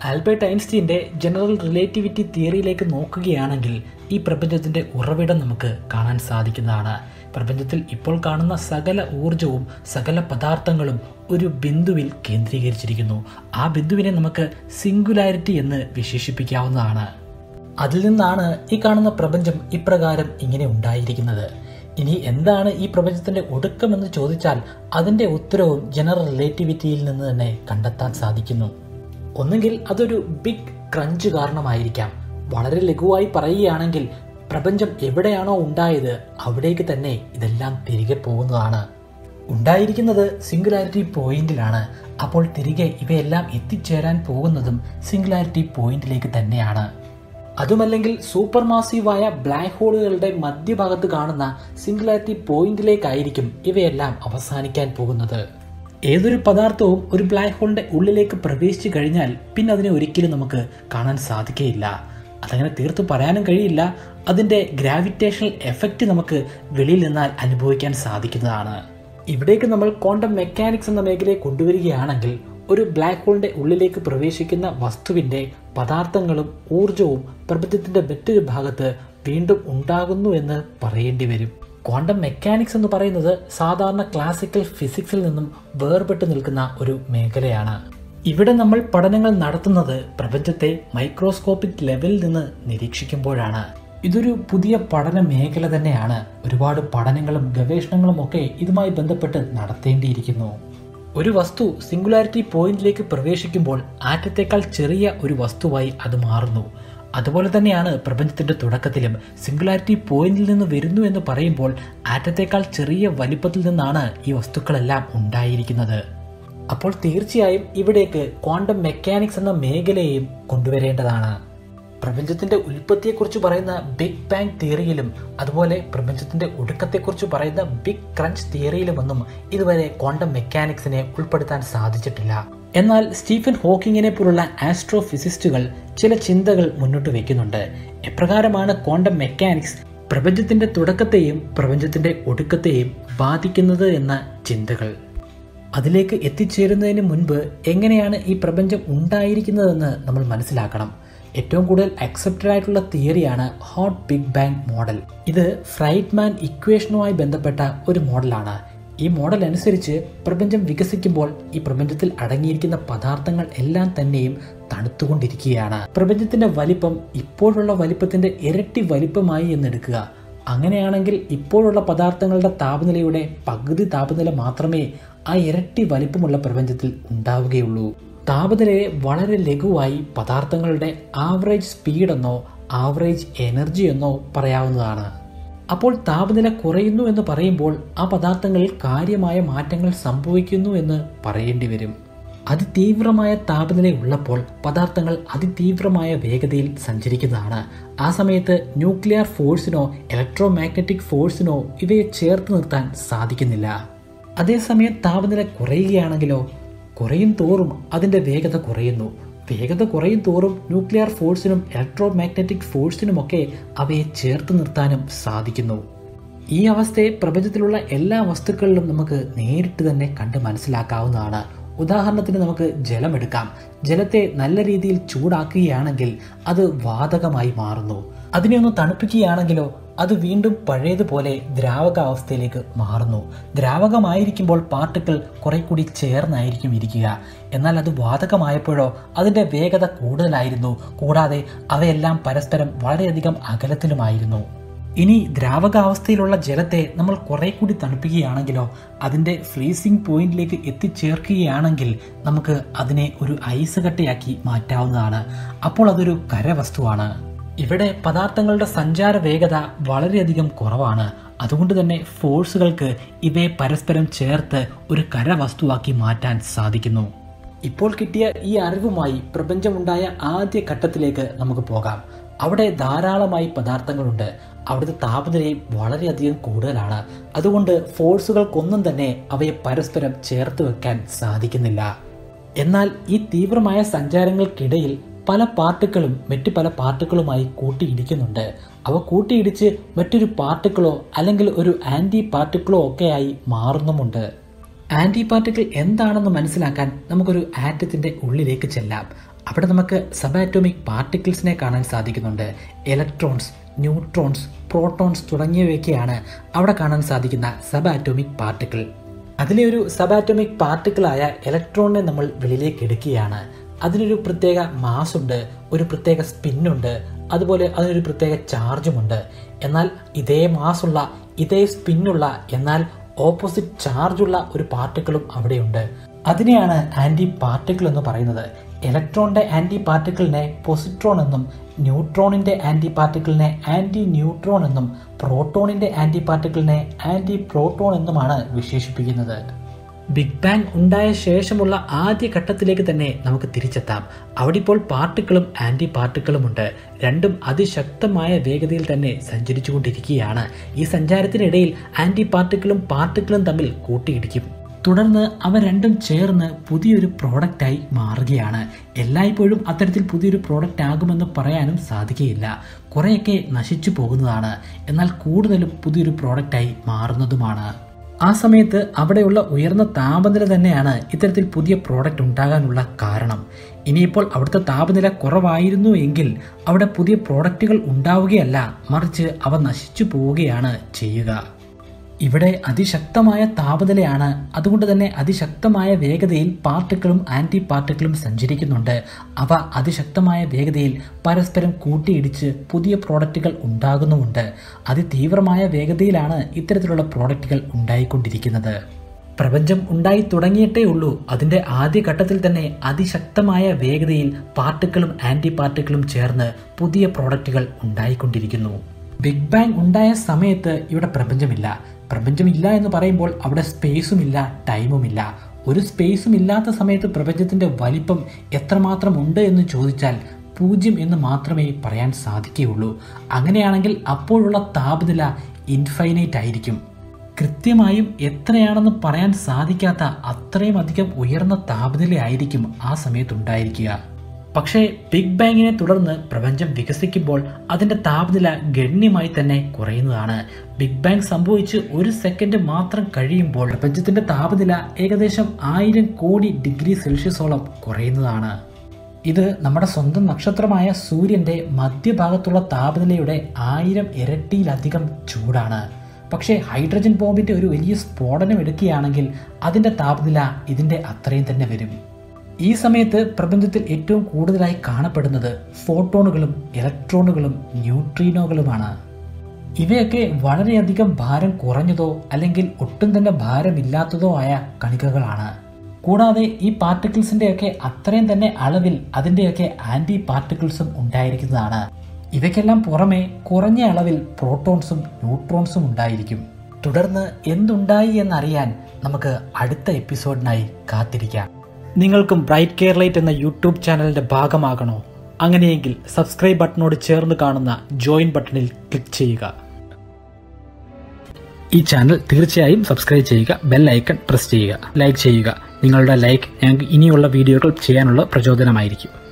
Albert ഐൻസ്റ്റീന്റെ general relativity തിയറിയിലേക്ക് നോക്കുകയാണെങ്കിൽ ഈ പ്രപഞ്ചത്തിന്റെ ഉറവിടം നമുക്ക് കാണാൻ സാധിക്കുന്നതാണ് പ്രപഞ്ചത്തിൽ ഇപ്പോൾ കാണുന്ന സകല ഊർജവും സകല പദാർത്ഥങ്ങളും ഒരു ബിന്ദുവിൽ കേന്ദ്രീകരിച്ചിരിക്കുന്നു ആ ബിന്ദുവിനെ നമുക്ക് സിംഗുലാരിറ്റി എന്ന് വിശേഷിപ്പിക്കാവുന്നതാണ് അതിൽ നിന്നാണ് ഈ കാണുന്ന പ്രപഞ്ചം ഇപ്രകാരം ഇങ്ങനെ ഉണ്ടായിരിക്കുന്നത് ഇനി എന്താണ് ഈ പ്രപഞ്ചത്തിന്റെ ഒടുക്കമെന്ന് ചോദിച്ചാൽ അതിന്റെ ഉത്തരവും ജനറൽ റിലേറ്റിവിറ്റിയിൽ നിന്ന് തന്നെ കണ്ടെത്താൻ സാധിക്കുന്നു ഒന്നുകിൽ അതൊരു ബിഗ് ക്രഞ്ച് കാരണമായിരിക്കാം വളരെ ലഘുവായി പറയുകയാണെങ്കിൽ പ്രപഞ്ചം എവിടെയാണോ ഉണ്ടായത് അവിടേക്ക് തന്നെ ഇതെല്ലാം തിരികെ പോകുന്നതാണ് ഉണ്ടായിരിക്കുന്നത് സിംഗുലാരിറ്റി പോയിന്റിലാണ് അപ്പോൾ തിരികെ ഇവയെല്ലാം എത്തിച്ചേരാൻ പോകുന്നതും സിംഗുലാരിറ്റി പോയിന്റിലേക്ക് തന്നെയാണ് അതുമല്ലെങ്കിൽ സൂപ്പർ മാസീവായ ബ്ലാക്ക് ഹോളുകളുടെ മധ്യഭാഗത്ത് കാണുന്ന സിംഗുലാരിറ്റി പോയിന്റിലേക്കായിരിക്കും ഇവയെല്ലാം അവസാനിക്കാൻ പോകുന്നത് ഏതൊരു പദാർത്ഥവും ഒരു ബ്ലാക്ക് ഹോളിന്റെ ഉള്ളിലേക്ക് പ്രവേശിച്ചു കഴിഞ്ഞാൽ പിന്നെ അതിനെ ഒരിക്കലും നമുക്ക് കാണാൻ സാധിക്കുകയില്ല അതങ്ങനെ തീർത്ത് പറയാനും കഴിയില്ല അതിന്റെ ഗ്രാവിറ്റേഷണൽ എഫക്റ്റ് നമുക്ക് വെളിയിൽ നിന്നാൽ അനുഭവിക്കാൻ സാധിക്കുന്നതാണ് ഇവിടേക്ക് നമ്മൾ ക്വാണ്ടം മെക്കാനിക്സ് എന്ന മേഖലയെ കൊണ്ടുവരികയാണെങ്കിൽ ഒരു ബ്ലാക്ക് ഹോളിന്റെ ഉള്ളിലേക്ക് പ്രവേശിക്കുന്ന വസ്തുവിന്റെ പദാർത്ഥങ്ങളും ഊർജവും പ്രപഞ്ചത്തിന്റെ മറ്റൊരു ഭാഗത്ത് വീണ്ടും ഉണ്ടാകുന്നു എന്ന് പറയേണ്ടി വരും ക്വാണ്ടം മെക്കാനിക്സ് എന്ന് പറയുന്നത് സാധാരണ ക്ലാസിക്കൽ ഫിസിക്സിൽ നിന്നും വേർപെട്ട് നിൽക്കുന്ന ഒരു മേഖലയാണ് ഇവിടെ നമ്മൾ പഠനങ്ങൾ നടത്തുന്നത് പ്രപഞ്ചത്തെ മൈക്രോസ്കോപ്പിക് ലെവലിൽ നിന്ന് നിരീക്ഷിക്കുമ്പോഴാണ് ഇതൊരു പുതിയ പഠന മേഖല തന്നെയാണ് ഒരുപാട് പഠനങ്ങളും ഗവേഷണങ്ങളും ഒക്കെ ഇതുമായി ബന്ധപ്പെട്ട് നടത്തേണ്ടിയിരിക്കുന്നു ഒരു വസ്തു സിംഗുലാരിറ്റി പോയിന്റിലേക്ക് പ്രവേശിക്കുമ്പോൾ ആറ്റത്തേക്കാൾ ചെറിയ ഒരു വസ്തുവായി അത് മാറുന്നു അതുപോലെ തന്നെയാണ് പ്രപഞ്ചത്തിന്റെ തുടക്കത്തിലും സിംഗുലാരിറ്റി പോയിന്റിൽ നിന്ന് വരുന്നു എന്ന് പറയുമ്പോൾ ആറ്റത്തേക്കാൾ ചെറിയ വലിപ്പത്തിൽ നിന്നാണ് ഈ വസ്തുക്കളെല്ലാം ഉണ്ടായിരിക്കുന്നത് അപ്പോൾ തീർച്ചയായും ഇവിടേക്ക് ക്വാണ്ടം മെക്കാനിക്സ് എന്ന മേഖലയെയും കൊണ്ടുവരേണ്ടതാണ് പ്രപഞ്ചത്തിന്റെ ഉൽപ്പത്തിയെക്കുറിച്ച് പറയുന്ന ബിഗ് ബാങ് തിയറിയിലും അതുപോലെ പ്രപഞ്ചത്തിന്റെ ഒടുക്കത്തെക്കുറിച്ച് പറയുന്ന ബിഗ് ക്രഞ്ച് തിയറിയിലുമൊന്നും ഇതുവരെ ക്വാണ്ടം മെക്കാനിക്സിനെ ഉൾപ്പെടുത്താൻ സാധിച്ചിട്ടില്ല എന്നാൽ സ്റ്റീഫൻ ഹോക്കിങ്ങിനെ പോലുള്ള ആസ്ട്രോ ഫിസിസ്റ്റുകൾ ചില ചിന്തകൾ മുന്നോട്ട് വയ്ക്കുന്നുണ്ട് എപ്രകാരമാണ് ക്വാണ്ടം മെക്കാനിക്സ് പ്രപഞ്ചത്തിന്റെ തുടക്കത്തെയും പ്രപഞ്ചത്തിന്റെ ഒടുക്കത്തെയും ബാധിക്കുന്നത് എന്ന ചിന്തകൾ അതിലേക്ക് എത്തിച്ചേരുന്നതിന് മുൻപ് എങ്ങനെയാണ് ഈ പ്രപഞ്ചം ഉണ്ടായിരിക്കുന്നതെന്ന് നമ്മൾ മനസ്സിലാക്കണം ഏറ്റവും കൂടുതൽ അക്സെപ്റ്റഡ് ആയിട്ടുള്ള തിയറിയാണ് ഹോട്ട് ബിഗ് ബാങ് മോഡൽ ഇത് ഫ്രൈറ്റ്മാൻ ഇക്വേഷനുമായി ബന്ധപ്പെട്ട ഒരു മോഡലാണ് ഈ മോഡൽ അനുസരിച്ച് പ്രപഞ്ചം വികസിക്കുമ്പോൾ ഈ പ്രപഞ്ചത്തിൽ അടങ്ങിയിരിക്കുന്ന പദാർത്ഥങ്ങൾ എല്ലാം തന്നെയും തണുത്തുകൊണ്ടിരിക്കുകയാണ് പ്രപഞ്ചത്തിന്റെ വലിപ്പം ഇപ്പോഴുള്ള വലിപ്പത്തിന്റെ ഇരട്ടി വലിപ്പമായി എന്നെടുക്കുക അങ്ങനെയാണെങ്കിൽ ഇപ്പോഴുള്ള പദാർത്ഥങ്ങളുടെ താപനിലയുടെ പകുതി താപനില മാത്രമേ ആ ഇരട്ടി വലിപ്പമുള്ള പ്രപഞ്ചത്തിൽ ഉണ്ടാവുകയുള്ളൂ താപനിലയെ വളരെ ലഘുവായി പദാർത്ഥങ്ങളുടെ ആവറേജ് സ്പീഡെന്നോ ആവറേജ് എനർജി എന്നോ പറയാവുന്നതാണ് അപ്പോൾ താപനില കുറയുന്നു എന്ന് പറയുമ്പോൾ ആ പദാർത്ഥങ്ങളിൽ കാര്യമായ മാറ്റങ്ങൾ സംഭവിക്കുന്നു എന്ന് പറയേണ്ടി വരും അതിതീവ്രമായ താപനില ഉള്ളപ്പോൾ പദാർത്ഥങ്ങൾ അതിതീവ്രമായ വേഗതയിൽ സഞ്ചരിക്കുന്നതാണ് ആ സമയത്ത് ന്യൂക്ലിയർ ഫോഴ്സിനോ ഇലക്ട്രോ മാഗ്നറ്റിക് ഫോഴ്സിനോ ഇവയെ ചേർത്ത് നിർത്താൻ സാധിക്കുന്നില്ല അതേസമയം താപനില കുറയുകയാണെങ്കിലോ കുറയും തോറും അതിന്റെ വേഗത കുറയുന്നു വേഗത കുറയും തോറും ന്യൂക്ലിയർ ഫോഴ്സിനും ഇലക്ട്രോ മാഗ്നറ്റിക് ഫോഴ്സിനുമൊക്കെ അവയെ ചേർത്ത് നിർത്താനും സാധിക്കുന്നു ഈ അവസ്ഥയെ പ്രപഞ്ചത്തിലുള്ള എല്ലാ വസ്തുക്കളിലും നമുക്ക് നേരിട്ട് തന്നെ കണ്ട് മനസ്സിലാക്കാവുന്നതാണ് ഉദാഹരണത്തിന് നമുക്ക് ജലമെടുക്കാം ജലത്തെ നല്ല രീതിയിൽ ചൂടാക്കുകയാണെങ്കിൽ അത് വാതകമായി മാറുന്നു അതിനെ ഒന്ന് തണുപ്പിക്കുകയാണെങ്കിലോ അത് വീണ്ടും പഴയതുപോലെ ദ്രാവകാവസ്ഥയിലേക്ക് മാറുന്നു ദ്രാവകമായിരിക്കുമ്പോൾ പാർട്ടിക്കിൾ കുറെ കൂടി ചേർന്നായിരിക്കും ഇരിക്കുക എന്നാൽ അത് വാതകമായപ്പോഴോ അതിന്റെ വേഗത കൂടുതലായിരുന്നു കൂടാതെ അവയെല്ലാം പരസ്പരം വളരെയധികം അകലത്തിലുമായിരുന്നു ഇനി ദ്രാവകാവസ്ഥയിലുള്ള ജലത്തെ നമ്മൾ കുറെ കൂടി തണുപ്പിക്കുകയാണെങ്കിലോ അതിന്റെ ഫ്രീസിംഗ് പോയിന്റിലേക്ക് എത്തിച്ചേർക്കുകയാണെങ്കിൽ നമുക്ക് അതിനെ ഒരു ഐസ് കട്ടയാക്കി മാറ്റാവുന്നതാണ് അപ്പോൾ അതൊരു കരവസ്തുവാണ് ഇവിടെ പദാർത്ഥങ്ങളുടെ സഞ്ചാര വേഗത വളരെയധികം കുറവാണ് അതുകൊണ്ട് തന്നെ ഫോഴ്സുകൾക്ക് ഇവയെ പരസ്പരം ചേർത്ത് ഒരു കരവസ്തുവാക്കി മാറ്റാൻ സാധിക്കുന്നു ഇപ്പോൾ കിട്ടിയ ഈ അറിവുമായി പ്രപഞ്ചമുണ്ടായ ആദ്യ ഘട്ടത്തിലേക്ക് നമുക്ക് പോകാം അവിടെ ധാരാളമായി പദാർത്ഥങ്ങളുണ്ട് അവിടുത്തെ താപനിലയും വളരെയധികം കൂടുതലാണ് അതുകൊണ്ട് ഫോഴ്സുകൾക്കൊന്നും തന്നെ അവയെ പരസ്പരം ചേർത്ത് വെക്കാൻ സാധിക്കുന്നില്ല എന്നാൽ ഈ തീവ്രമായ സഞ്ചാരങ്ങൾക്കിടയിൽ പല പാർട്ടിക്കിളും മറ്റു പല പാർട്ടിക്കിളുമായി കൂട്ടിയിടിക്കുന്നുണ്ട് അവ കൂട്ടിയിടിച്ച് മറ്റൊരു പാർട്ടിക്കിളോ അല്ലെങ്കിൽ ഒരു ആന്റി പാർട്ടിക്കിളോ ഒക്കെയായി മാറുന്നുമുണ്ട് ആന്റി പാർട്ടിക്കിൾ എന്താണെന്ന് മനസ്സിലാക്കാൻ നമുക്കൊരു ആറ്റത്തിന്റെ ഉള്ളിലേക്ക് ചെല്ലാം അവിടെ നമുക്ക് സബ് ആറ്റോമിക് പാർട്ടിക്കിൾസിനെ കാണാൻ സാധിക്കുന്നുണ്ട് ഇലക്ട്രോൺസ് ന്യൂട്രോൺസ് പ്രോട്ടോൺസ് തുടങ്ങിയവയൊക്കെയാണ് അവിടെ കാണാൻ സാധിക്കുന്ന സബ് ആറ്റോമിക് പാർട്ടിക്കിൾ അതിലെ ഒരു സബ് ആറ്റോമിക് പാർട്ടിക്കിളായ ഇലക്ട്രോണിനെ നമ്മൾ വെളിയിലേക്ക് എടുക്കുകയാണ് അതിനൊരു പ്രത്യേക മാസ് ഉണ്ട് ഒരു പ്രത്യേക സ്പിന്നുണ്ട് അതുപോലെ അതിനൊരു പ്രത്യേക ചാർജുമുണ്ട് എന്നാൽ ഇതേ മാസുള്ള ഇതേ സ്പിന്നുള്ള എന്നാൽ ഓപ്പോസിറ്റ് ചാർജുള്ള ഒരു പാർട്ടിക്കിളും അവിടെയുണ്ട് അതിനെയാണ് ആന്റി പാർട്ടിക്കിൾ എന്ന് പറയുന്നത് ഇലക്ട്രോണിന്റെ ആന്റി പാർട്ടിക്കിളിനെ പൊസിട്രോൺ എന്നും ന്യൂട്രോണിന്റെ ആന്റി പാർട്ടിക്കിളിനെ ആന്റി ന്യൂട്രോൺ എന്നും പ്രോട്ടോണിന്റെ ആന്റി പാർട്ടിക്കിളിനെ ആന്റി പ്രോട്ടോൺ എന്നുമാണ് വിശേഷിപ്പിക്കുന്നത് ബിഗ് ബാങ് ഉണ്ടായ ശേഷമുള്ള ആദ്യ ഘട്ടത്തിലേക്ക് തന്നെ നമുക്ക് തിരിച്ചെത്താം അവിടെ ഇപ്പോൾ പാർട്ടിക്കിളും ആന്റി പാർട്ടിക്കിളും ഉണ്ട് രണ്ടും അതിശക്തമായ വേഗതയിൽ തന്നെ സഞ്ചരിച്ചുകൊണ്ടിരിക്കുകയാണ് ഈ സഞ്ചാരത്തിനിടയിൽ ആന്റി പാർട്ടിക്കിളും പാർട്ടിക്കിളും തമ്മിൽ കൂട്ടിയിടിക്കും തുടർന്ന് അവ രണ്ടും ചേർന്ന് പുതിയൊരു പ്രോഡക്റ്റായി മാറുകയാണ് എല്ലായ്പ്പോഴും അത്തരത്തിൽ പുതിയൊരു പ്രോഡക്റ്റ് ആകുമെന്ന് പറയാനും സാധിക്കുകയില്ല കുറേയൊക്കെ നശിച്ചു പോകുന്നതാണ് എന്നാൽ കൂടുതലും പുതിയൊരു പ്രോഡക്റ്റായി മാറുന്നതുമാണ് ആ സമയത്ത് അവിടെയുള്ള ഉയർന്ന താപനില തന്നെയാണ് ഇത്തരത്തിൽ പുതിയ പ്രോഡക്റ്റ് ഉണ്ടാകാനുള്ള കാരണം ഇനിയിപ്പോൾ അവിടുത്തെ താപനില കുറവായിരുന്നു എങ്കിൽ അവിടെ പുതിയ പ്രോഡക്റ്റുകൾ ഉണ്ടാവുകയല്ല മറിച്ച് അവ നശിച്ചു പോവുകയാണ് ചെയ്യുക ഇവിടെ അതിശക്തമായ താപനിലയാണ് അതുകൊണ്ട് തന്നെ അതിശക്തമായ വേഗതയിൽ പാർട്ടിക്കിളും ആന്റി പാർട്ടിക്കിളും സഞ്ചരിക്കുന്നുണ്ട് അവ അതിശക്തമായ വേഗതയിൽ പരസ്പരം കൂട്ടിയിടിച്ച് പുതിയ പ്രോഡക്റ്റുകൾ ഉണ്ടാകുന്നുമുണ്ട് അതിതീവ്രമായ വേഗതയിലാണ് ഇത്തരത്തിലുള്ള പ്രോഡക്റ്റുകൾ ഉണ്ടായിക്കൊണ്ടിരിക്കുന്നത് പ്രപഞ്ചം ഉണ്ടായി തുടങ്ങിയിട്ടേ ഉള്ളൂ അതിന്റെ ആദ്യഘട്ടത്തിൽ തന്നെ അതിശക്തമായ വേഗതയിൽ പാർട്ടിക്കിളും ആന്റി പാർട്ടിക്കിളും ചേർന്ന് പുതിയ പ്രോഡക്റ്റുകൾ ഉണ്ടായിക്കൊണ്ടിരിക്കുന്നു ബിഗ് ബാങ് ഉണ്ടായ സമയത്ത് ഇവിടെ പ്രപഞ്ചമില്ല പ്രപഞ്ചമില്ല എന്ന് പറയുമ്പോൾ അവിടെ സ്പേസും ഇല്ല ടൈമും ഇല്ല ഒരു സ്പേസും ഇല്ലാത്ത സമയത്ത് പ്രപഞ്ചത്തിന്റെ വലിപ്പം എത്രമാത്രം ഉണ്ട് എന്ന് ചോദിച്ചാൽ പൂജ്യം എന്ന് മാത്രമേ പറയാൻ സാധിക്കുകയുള്ളൂ അങ്ങനെയാണെങ്കിൽ അപ്പോഴുള്ള താപനില ഇൻഫൈനൈറ്റ് ആയിരിക്കും കൃത്യമായും എത്രയാണെന്ന് പറയാൻ സാധിക്കാത്ത അത്രയും അധികം ഉയർന്ന താപനിലയായിരിക്കും ആ സമയത്തുണ്ടായിരിക്കുക പക്ഷേ ബിഗ് ബാങ്ങിനെ തുടർന്ന് പ്രപഞ്ചം വികസിക്കുമ്പോൾ അതിന്റെ താപനില ഗണ്യമായി തന്നെ കുറയുന്നതാണ് ബിഗ് ബാങ് സംഭവിച്ച് ഒരു സെക്കൻഡ് മാത്രം കഴിയുമ്പോൾ പ്രപഞ്ചത്തിന്റെ താപനില ഏകദേശം ആയിരം കോടി ഡിഗ്രി സെൽഷ്യസോളം കുറയുന്നതാണ് ഇത് നമ്മുടെ സ്വന്തം നക്ഷത്രമായ സൂര്യന്റെ മധ്യഭാഗത്തുള്ള താപനിലയുടെ ആയിരം ഇരട്ടിയിലധികം ചൂടാണ് പക്ഷേ ഹൈഡ്രജൻ ബോംബിന്റെ ഒരു വലിയ സ്ഫോടനം എടുക്കുകയാണെങ്കിൽ അതിന്റെ താപനില ഇതിന്റെ അത്രയും തന്നെ വരും ഈ സമയത്ത് പ്രപഞ്ചത്തിൽ ഏറ്റവും കൂടുതലായി കാണപ്പെടുന്നത് ഫോട്ടോണുകളും ഇലക്ട്രോണുകളും ന്യൂട്രീനോകളുമാണ് ഇവയൊക്കെ വളരെയധികം ഭാരം കുറഞ്ഞതോ അല്ലെങ്കിൽ ഒട്ടും തന്നെ ഭാരമില്ലാത്തതോ ആയ കണികകളാണ് കൂടാതെ ഈ പാർട്ടിക്കിൾസിന്റെയൊക്കെ അത്രയും തന്നെ അളവിൽ അതിന്റെയൊക്കെ ആന്റി പാർട്ടിക്കിൾസും ഉണ്ടായിരിക്കുന്നതാണ് ഇവയ്ക്കെല്ലാം പുറമെ കുറഞ്ഞ അളവിൽ പ്രോട്ടോൺസും ന്യൂട്രോൺസും ഉണ്ടായിരിക്കും തുടർന്ന് എന്തുണ്ടായി എന്നറിയാൻ നമുക്ക് അടുത്ത എപ്പിസോഡിനായി കാത്തിരിക്കാം നിങ്ങൾക്കും ബ്രൈറ്റ് കെയർലൈറ്റ് എന്ന യൂട്യൂബ് ചാനലിന്റെ ഭാഗമാകണോ അങ്ങനെയെങ്കിൽ സബ്സ്ക്രൈബ് ബട്ടണോട് ചേർന്ന് കാണുന്ന ജോയിൻ ബട്ടണിൽ ക്ലിക്ക് ചെയ്യുക ഈ ചാനൽ തീർച്ചയായും സബ്സ്ക്രൈബ് ചെയ്യുക ബെൽ ഐക്കൺ പ്രസ് ചെയ്യുക ലൈക്ക് ചെയ്യുക നിങ്ങളുടെ ലൈക്ക് ഞങ്ങൾക്ക് ഇനിയുള്ള വീഡിയോകൾ ചെയ്യാനുള്ള പ്രചോദനമായിരിക്കും